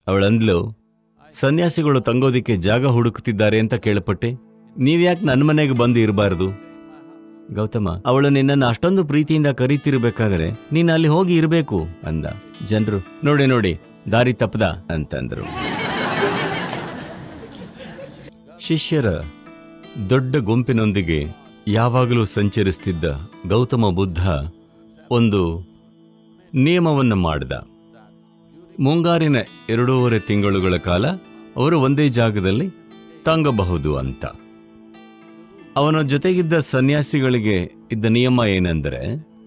ಅವಳಂದ್ಲು ಸನ್ಯಾಸಿಗಳು ತಂಗೋದಿಕ್ಕೆ ಜಾಗ ಹುಡುಕ್ತಿದ್ದಾರೆ ಅಂತ ಕೇಳ್ಪಟ್ಟೆ ನೀವ್ಯಾಕೆ ನನ್ನ ಮನೆಗೆ ಬಂದು ಇರಬಾರ್ದು ಗೌತಮ ಅವಳು ನಿನ್ನನ್ನು ಅಷ್ಟೊಂದು ಪ್ರೀತಿಯಿಂದ ಕರೀತಿರ್ಬೇಕಾದ್ರೆ ನೀನು ಅಲ್ಲಿ ಹೋಗಿ ಇರಬೇಕು ಅಂದ ಜನರು ನೋಡಿ ನೋಡಿ ದಾರಿ ತಪ್ಪದ ಅಂತಂದ್ರು ಶಿಷ್ಯರ ದೊಡ್ಡ ಗುಂಪಿನೊಂದಿಗೆ ಯಾವಾಗಲೂ ಸಂಚರಿಸ್ತಿದ್ದ ಗೌತಮ ಬುದ್ಧ ಒಂದು ನಿಯಮವನ್ನು ಮಾಡಿದ ಮುಂಗಾರಿನ ಎರಡೂವರೆ ತಿಂಗಳುಗಳ ಕಾಲ ಅವರು ಒಂದೇ ಜಾಗದಲ್ಲಿ ತಂಗಬಹುದು ಅಂತ ಅವನ ಜೊತೆಗಿದ್ದ ಸನ್ಯಾಸಿಗಳಿಗೆ ಇದ್ದ ನಿಯಮ ಏನೆಂದರೆ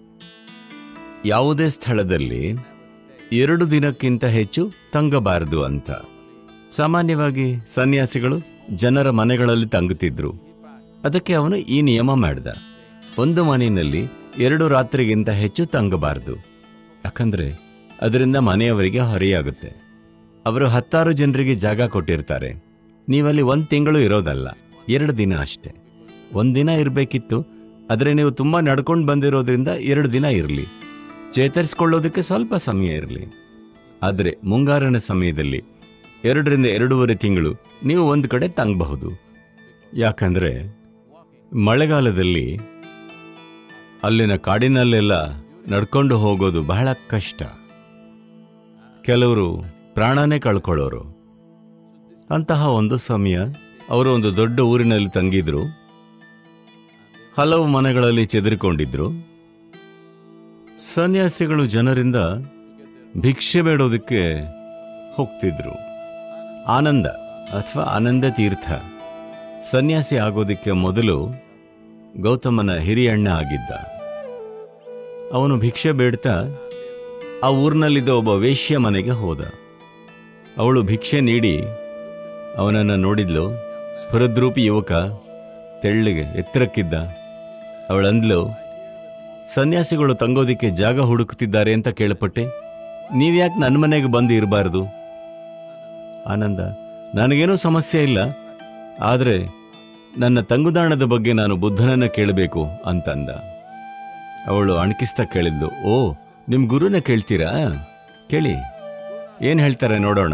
ಯಾವುದೇ ಸ್ಥಳದಲ್ಲಿ ಎರಡು ದಿನಕ್ಕಿಂತ ಹೆಚ್ಚು ತಂಗಬಾರದು ಅಂತ ಸಾಮಾನ್ಯವಾಗಿ ಸನ್ಯಾಸಿಗಳು ಜನರ ಮನೆಗಳಲ್ಲಿ ತಂಗುತ್ತಿದ್ರು ಅದಕ್ಕೆ ಅವನು ಈ ನಿಯಮ ಮಾಡಿದ ಒಂದು ಮನೆಯಲ್ಲಿ ಎರಡು ರಾತ್ರಿಗಿಂತ ಹೆಚ್ಚು ತಂಗಬಾರದು ಯಾಕಂದ್ರೆ ಅದರಿಂದ ಮನೆಯವರಿಗೆ ಹೊರೆಯಾಗುತ್ತೆ ಅವರು ಹತ್ತಾರು ಜನರಿಗೆ ಜಾಗ ಕೊಟ್ಟಿರ್ತಾರೆ ನೀವಲ್ಲಿ ಒಂದು ತಿಂಗಳು ಇರೋದಲ್ಲ ಎರಡು ದಿನ ಅಷ್ಟೇ ಒಂದಿನ ಇರಬೇಕಿತ್ತು ಆದರೆ ನೀವು ತುಂಬ ನಡ್ಕೊಂಡು ಬಂದಿರೋದ್ರಿಂದ ಎರಡು ದಿನ ಇರಲಿ ಚೇತರಿಸ್ಕೊಳ್ಳೋದಕ್ಕೆ ಸ್ವಲ್ಪ ಸಮಯ ಇರಲಿ ಆದರೆ ಮುಂಗಾರಿನ ಸಮಯದಲ್ಲಿ ಎರಡರಿಂದ ಎರಡೂವರೆ ತಿಂಗಳು ನೀವು ಒಂದು ಕಡೆ ತಂಗಬಹುದು ಯಾಕಂದರೆ ಮಳೆಗಾಲದಲ್ಲಿ ಅಲ್ಲಿನ ಕಾಡಿನಲ್ಲೆಲ್ಲ ನಡ್ಕೊಂಡು ಹೋಗೋದು ಬಹಳ ಕಷ್ಟ ಕೆಲವರು ಪ್ರಾಣನೇ ಕಳ್ಕೊಳ್ಳೋರು ಅಂತಹ ಒಂದು ಸಮಯ ಅವರು ಒಂದು ದೊಡ್ಡ ಊರಿನಲ್ಲಿ ತಂಗಿದ್ರು ಹಲವು ಮನೆಗಳಲ್ಲಿ ಚೆದರಿಕೊಂಡಿದ್ರು ಸನ್ಯಾಸಿಗಳು ಜನರಿಂದ ಭಿಕ್ಷೆ ಬೇಡೋದಕ್ಕೆ ಹೋಗ್ತಿದ್ರು ಆನಂದ ಅಥವಾ ಆನಂದ ತೀರ್ಥ ಸನ್ಯಾಸಿ ಆಗೋದಕ್ಕೆ ಮೊದಲು ಗೌತಮನ ಹಿರಿಯಣ್ಣ ಆಗಿದ್ದ ಅವನು ಭಿಕ್ಷೆ ಬೇಡ್ತಾ ಆ ಊರಿನಲ್ಲಿದ್ದ ಒಬ್ಬ ವೇಶ್ಯ ಮನೆಗೆ ಹೋದ ಅವಳು ಭಿಕ್ಷೆ ನೀಡಿ ಅವನನ್ನು ನೋಡಿದ್ಲು ಸ್ಫುರದ್ರೂಪಿ ಯುವಕ ತೆಳ್ಳಿಗೆ ಎತ್ತರಕ್ಕಿದ್ದ ಅವಳಂದ್ಲು ಸನ್ಯಾಸಿಗಳು ತಂಗೋದಿಕ್ಕೆ ಜಾಗ ಹುಡುಕ್ತಿದ್ದಾರೆ ಅಂತ ಕೇಳ್ಪಟ್ಟೆ ನೀವ್ಯಾಕೆ ನನ್ನ ಮನೆಗೆ ಬಂದು ಇರಬಾರ್ದು ಆನಂದ ನನಗೇನೂ ಸಮಸ್ಯೆ ಇಲ್ಲ ಆದರೆ ನನ್ನ ತಂಗುದಾಣದ ಬಗ್ಗೆ ನಾನು ಬುದ್ಧನನ್ನ ಕೇಳಬೇಕು ಅಂತಂದ ಅವಳು ಅಣಕಿಸ್ತಾ ಕೇಳಿದ್ಲು ಓ ನಿಮ್ಮ ಗುರುನ ಕೇಳ್ತೀರಾ ಕೇಳಿ ಏನು ಹೇಳ್ತಾರೆ ನೋಡೋಣ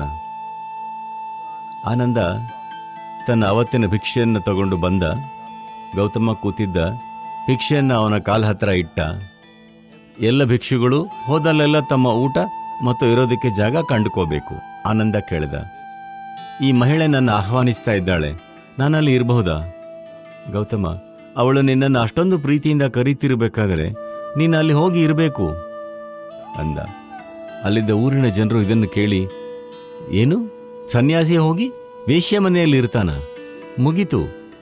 ಆನಂದ ತನ್ನ ಅವತ್ತಿನ ಭಿಕ್ಷೆಯನ್ನು ತಗೊಂಡು ಬಂದ ಗೌತಮ ಕೂತಿದ್ದ ಭಿಕ್ಷೆಯನ್ನು ಅವನ ಕಾಲ ಹತ್ರ ಇಟ್ಟ ಎಲ್ಲ ಭಿಕ್ಷುಗಳು ಹೋದಲ್ಲೆಲ್ಲ ತಮ್ಮ ಊಟ ಮತ್ತು ಇರೋದಕ್ಕೆ ಜಾಗ ಕಂಡುಕೋಬೇಕು ಆನಂದ ಕೇಳಿದ ಈ ಮಹಿಳೆ ನನ್ನ ಆಹ್ವಾನಿಸ್ತಾ ಇದ್ದಾಳೆ ನಾನಲ್ಲಿ ಇರಬಹುದಾ ಗೌತಮ ಅವಳು ನಿನ್ನನ್ನು ಅಷ್ಟೊಂದು ಪ್ರೀತಿಯಿಂದ ಕರೀತಿರಬೇಕಾದರೆ ನೀನು ಅಲ್ಲಿ ಹೋಗಿ ಇರಬೇಕು ಅಂದ ಅಲ್ಲಿದ್ದ ಊರಿನ ಜನರು ಇದನ್ನು ಕೇಳಿ ಏನು ಸನ್ಯಾಸಿ ಹೋಗಿ ವೇಶ್ಯ ಮನೆಯಲ್ಲಿ ಇರ್ತಾನ ಮುಗೀತು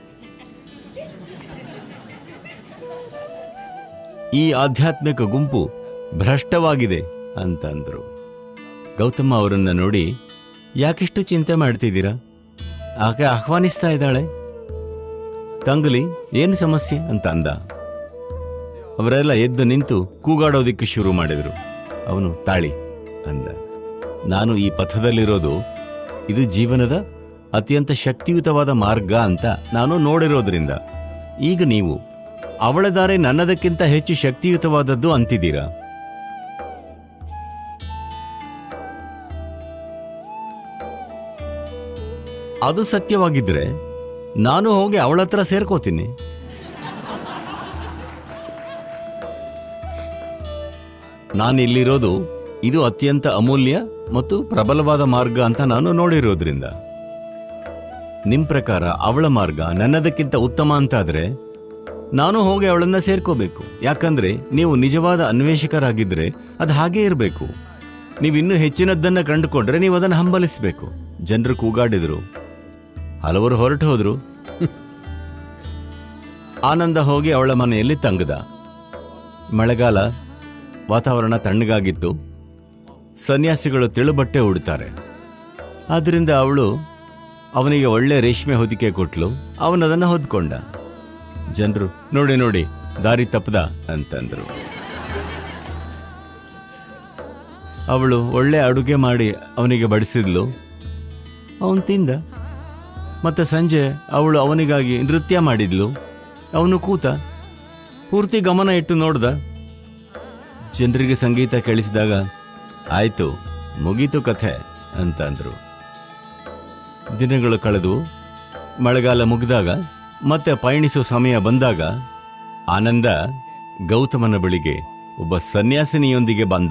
ಈ ಆಧ್ಯಾತ್ಮಿಕ ಗುಂಪು ಭ್ರಷ್ಟವಾಗಿದೆ ಅಂತಂದ್ರು ಗೌತಮ ಅವರನ್ನ ನೋಡಿ ಯಾಕಿಷ್ಟು ಚಿಂತೆ ಮಾಡ್ತಿದ್ದೀರಾ ಆಕೆ ಆಹ್ವಾನಿಸ್ತಾ ಇದ್ದಾಳೆ ತಂಗಲಿ ಏನು ಸಮಸ್ಯೆ ಅಂತ ಅಂದ ಅವರೆಲ್ಲ ಎದ್ದು ನಿಂತು ಕೂಗಾಡೋದಿಕ್ಕೆ ಶುರು ಮಾಡಿದರು ಅವನು ತಾಳಿ ಅಂದ ನಾನು ಈ ಪಥದಲ್ಲಿರೋದು ಇದು ಜೀವನದ ಅತ್ಯಂತ ಶಕ್ತಿಯುತವಾದ ಮಾರ್ಗ ಅಂತ ನಾನು ನೋಡಿರೋದ್ರಿಂದ ಈಗ ನೀವು ಅವಳ ದಾರಿ ನನ್ನದಕ್ಕಿಂತ ಹೆಚ್ಚು ಶಕ್ತಿಯುತವಾದದ್ದು ಅಂತಿದ್ದೀರಾ ಅದು ಸತ್ಯವಾಗಿದ್ರೆ ನಾನು ಹೋಗಿ ಅವಳ ಹತ್ರ ಸೇರ್ಕೋತೀನಿ ನಾನು ಇಲ್ಲಿರೋದು ಇದು ಅತ್ಯಂತ ಅಮೂಲ್ಯ ಮತ್ತು ಪ್ರಬಲವಾದ ಮಾರ್ಗ ಅಂತ ನಾನು ನೋಡಿರೋದ್ರಿಂದ ನಿಮ್ ಪ್ರಕಾರ ಅವಳ ಮಾರ್ಗ ನನ್ನದಕ್ಕಿಂತ ಉತ್ತಮ ಅಂತಾದ್ರೆ ನಾನು ಹೋಗಿ ಅವಳನ್ನ ಸೇರ್ಕೋಬೇಕು ಯಾಕಂದ್ರೆ ನೀವು ನಿಜವಾದ ಅನ್ವೇಷಕರಾಗಿದ್ರೆ ಅದು ಹಾಗೇ ಇರಬೇಕು ನೀವು ಇನ್ನೂ ಹೆಚ್ಚಿನದ್ದನ್ನ ಕಂಡುಕೊಂಡ್ರೆ ನೀವು ಅದನ್ನು ಹಂಬಲಿಸಬೇಕು ಜನರು ಕೂಗಾಡಿದ್ರು ಹಲವರು ಹೊರಟು ಹೋದ್ರು ಆನಂದ ಹೋಗಿ ಅವಳ ಮನೆಯಲ್ಲಿ ತಂಗದ ಮಳೆಗಾಲ ವಾತಾವರಣ ತಣ್ಣಗಾಗಿತ್ತು ಸನ್ಯಾಸಿಗಳು ತಿಳುಬಟ್ಟೆ ಉಡ್ತಾರೆ ಆದ್ರಿಂದ ಅವಳು ಅವನಿಗೆ ಒಳ್ಳೆ ರೇಷ್ಮೆ ಹೊದಿಕೆ ಕೊಟ್ಲು ಅವನದನ್ನು ಹೊದ್ಕೊಂಡ ಜನರು ನೋಡಿ ನೋಡಿ ದಾರಿ ತಪ್ಪದ ಅಂತಂದ್ರು ಅವಳು ಒಳ್ಳೆ ಅಡುಗೆ ಮಾಡಿ ಅವನಿಗೆ ಬಡಿಸಿದ್ಲು ಅವನು ತಿಂದ ಮತ್ತೆ ಸಂಜೆ ಅವಳು ಅವನಿಗಾಗಿ ನೃತ್ಯ ಮಾಡಿದ್ಲು ಅವನು ಕೂತ ಪೂರ್ತಿ ಗಮನ ಇಟ್ಟು ನೋಡ್ದ ಜನರಿಗೆ ಸಂಗೀತ ಕೇಳಿಸಿದಾಗ ಆಯ್ತು ಮುಗೀತು ಕಥೆ ಅಂತ ಅಂದ್ರು ದಿನಗಳು ಕಳೆದು ಮಳೆಗಾಲ ಮುಗಿದಾಗ ಮತ್ತೆ ಪಯಣಿಸೋ ಸಮಯ ಬಂದಾಗ ಆನಂದ ಗೌತಮನ ಬಳಿಗೆ ಒಬ್ಬ ಸನ್ಯಾಸಿನಿಯೊಂದಿಗೆ ಬಂದ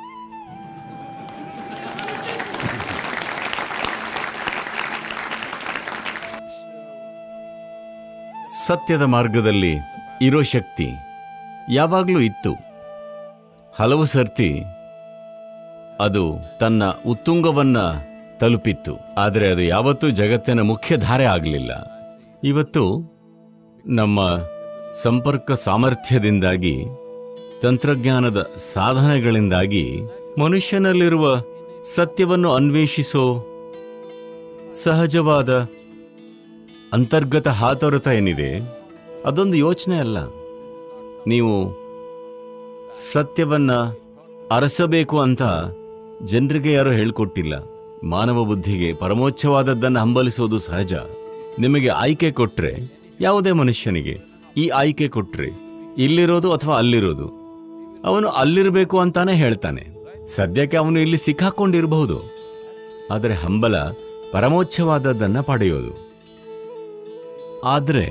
ಸತ್ಯದ ಮಾರ್ಗದಲ್ಲಿ ಇರೋ ಶಕ್ತಿ ಯಾವಾಗಲೂ ಇತ್ತು ಹಲವು ಸರ್ತಿ ಅದು ತನ್ನ ಉತ್ತುಂಗವನ್ನ ತಲುಪಿತ್ತು ಆದರೆ ಅದು ಯಾವತ್ತೂ ಜಗತ್ತಿನ ಮುಖ್ಯ ಧಾರೆ ಆಗಲಿಲ್ಲ ಇವತ್ತು ನಮ್ಮ ಸಂಪರ್ಕ ಸಾಮರ್ಥ್ಯದಿಂದಾಗಿ ತಂತ್ರಜ್ಞಾನದ ಸಾಧನೆಗಳಿಂದಾಗಿ ಮನುಷ್ಯನಲ್ಲಿರುವ ಸತ್ಯವನ್ನು ಅನ್ವೇಷಿಸೋ ಸಹಜವಾದ ಅಂತರ್ಗತ ಹಾತೊರೆತ ಏನಿದೆ ಅದೊಂದು ಯೋಚನೆ ಅಲ್ಲ ನೀವು ಸತ್ಯವನ್ನ ಅರಸಬೇಕು ಅಂತ ಜನರಿಗೆ ಯಾರು ಹೇಳ್ಕೊಟ್ಟಿಲ್ಲ ಮಾನವ ಬುದ್ಧಿಗೆ ಪರಮೋಚ್ಛವಾದದ್ದನ್ನು ಹಂಬಲಿಸೋದು ಸಹಜ ನಿಮಗೆ ಆಯ್ಕೆ ಕೊಟ್ರೆ ಯಾವುದೇ ಮನುಷ್ಯನಿಗೆ ಈ ಆಯ್ಕೆ ಕೊಟ್ರೆ ಇಲ್ಲಿರೋದು ಅಥವಾ ಅಲ್ಲಿರೋದು ಅವನು ಅಲ್ಲಿರಬೇಕು ಅಂತಾನೆ ಹೇಳ್ತಾನೆ ಸದ್ಯಕ್ಕೆ ಅವನು ಇಲ್ಲಿ ಸಿಕ್ಕಾಕೊಂಡಿರಬಹುದು ಆದರೆ ಹಂಬಲ ಪರಮೋಚ್ಛವಾದದ್ದನ್ನ ಪಡೆಯೋದು ಆದರೆ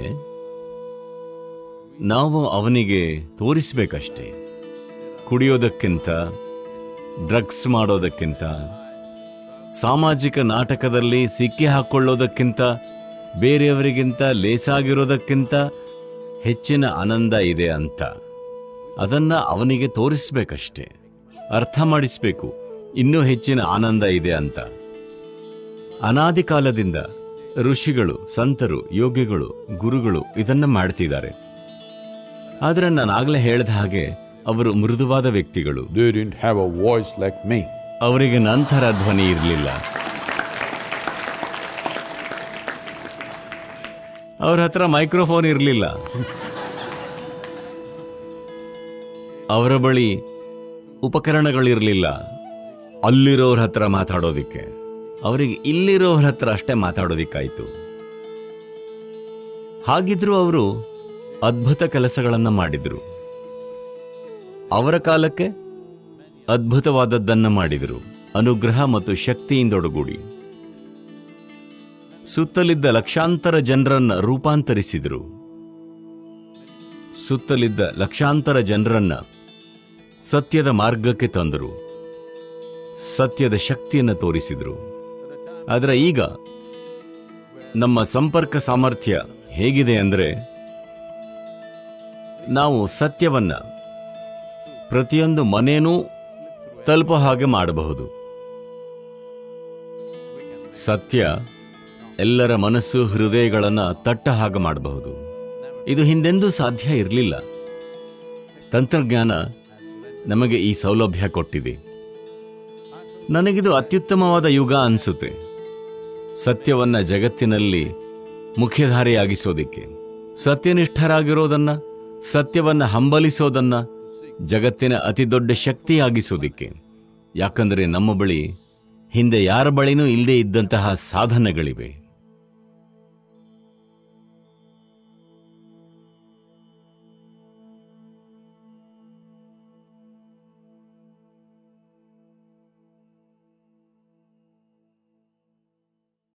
ನಾವು ಅವನಿಗೆ ತೋರಿಸ್ಬೇಕಷ್ಟೇ ಕುಡಿಯೋದಕ್ಕಿಂತ ಡ್ರಗ್ಸ್ ಮಾಡೋದಕ್ಕಿಂತ ಸಾಮಾಜಿಕ ನಾಟಕದಲ್ಲಿ ಸಿಕ್ಕಿ ಹಾಕ್ಕೊಳ್ಳೋದಕ್ಕಿಂತ ಬೇರೆಯವರಿಗಿಂತ ಲೇಸಾಗಿರೋದಕ್ಕಿಂತ ಹೆಚ್ಚಿನ ಆನಂದ ಇದೆ ಅಂತ ಅದನ್ನ ಅವನಿಗೆ ತೋರಿಸ್ಬೇಕಷ್ಟೇ ಅರ್ಥ ಮಾಡಿಸ್ಬೇಕು ಇನ್ನೂ ಹೆಚ್ಚಿನ ಆನಂದ ಇದೆ ಅಂತ ಅನಾದಿ ಕಾಲದಿಂದ ಋಷಿಗಳು ಸಂತರು ಯೋಗಿಗಳು ಗುರುಗಳು ಇದನ್ನ ಮಾಡ್ತಿದ್ದಾರೆ ಆದರೆ ನಾನು ಆಗ್ಲೇ ಹೇಳಿದ ಹಾಗೆ ಅವರು ಮೃದುವಾದ ವ್ಯಕ್ತಿಗಳು They didn't have a voice like me. ಅವರಿಗೆ ನಂತರ ಧ್ವನಿ ಇರಲಿಲ್ಲ ಅವ್ರ ಹತ್ರ ಮೈಕ್ರೋಫೋನ್ ಇರಲಿಲ್ಲ ಅವರ ಬಳಿ ಉಪಕರಣಗಳಿರಲಿಲ್ಲ ಅಲ್ಲಿರೋರ ಹತ್ರ ಮಾತಾಡೋದಿಕ್ಕೆ ಅವರಿಗೆ ಇಲ್ಲಿರೋರ ಹತ್ರ ಅಷ್ಟೇ ಮಾತಾಡೋದಿಕ್ಕಾಯ್ತು ಹಾಗಿದ್ರೂ ಅವರು ಅದ್ಭುತ ಕೆಲಸಗಳನ್ನ ಮಾಡಿದ್ರು ಅವರ ಕಾಲಕ್ಕೆ ಅದ್ಭುತವಾದದ್ದನ್ನ ಮಾಡಿದರು ಅನುಗ್ರಹ ಮತ್ತು ಶಕ್ತಿಯಿಂದೊಡಗೂಡಿ ಸುತ್ತಲಿದ್ದ ಲಕ್ಷಾಂತರ ಜನರನ್ನ ರೂಪಾಂತರಿಸಿದರು ಸುತ್ತಲಿದ್ದ ಲಕ್ಷಾಂತರ ಜನರನ್ನ ಸತ್ಯದ ಮಾರ್ಗಕ್ಕೆ ತಂದರು ಸತ್ಯದ ಶಕ್ತಿಯನ್ನು ತೋರಿಸಿದರು ಆದರೆ ಈಗ ನಮ್ಮ ಸಂಪರ್ಕ ಸಾಮರ್ಥ್ಯ ಹೇಗಿದೆ ಅಂದರೆ ನಾವು ಸತ್ಯವನ್ನ ಪ್ರತಿಯೊಂದು ಮನೇನೂ ತಲುಪೋ ಹಾಗೆ ಮಾಡಬಹುದು ಸತ್ಯ ಎಲ್ಲರ ಮನಸ್ಸು ಹೃದಯಗಳನ್ನ ತಟ್ಟ ಹಾಗೆ ಮಾಡಬಹುದು ಇದು ಹಿಂದೆಂದೂ ಸಾಧ್ಯ ಇರಲಿಲ್ಲ ತಂತ್ರಜ್ಞಾನ ನಮಗೆ ಈ ಸೌಲಭ್ಯ ಕೊಟ್ಟಿದೆ ನನಗಿದು ಅತ್ಯುತ್ತಮವಾದ ಯುಗ ಅನಿಸುತ್ತೆ ಸತ್ಯವನ್ನ ಜಗತ್ತಿನಲ್ಲಿ ಮುಖ್ಯಧಾರೆಯಾಗಿಸೋದಿಕ್ಕೆ ಸತ್ಯನಿಷ್ಠರಾಗಿರೋದನ್ನ ಸತ್ಯವನ್ನ ಹಂಬಲಿಸೋದನ್ನ ಜಗತ್ತಿನ ಅತಿ ದೊಡ್ಡ ಶಕ್ತಿಯಾಗಿಸೋದಿಕ್ಕೆ ಯಾಕಂದರೆ ನಮ್ಮ ಬಳಿ ಹಿಂದೆ ಯಾರ ಬಳಿನೂ ಇಲ್ಲದೆ ಇದ್ದಂತಹ ಸಾಧನಗಳಿವೆ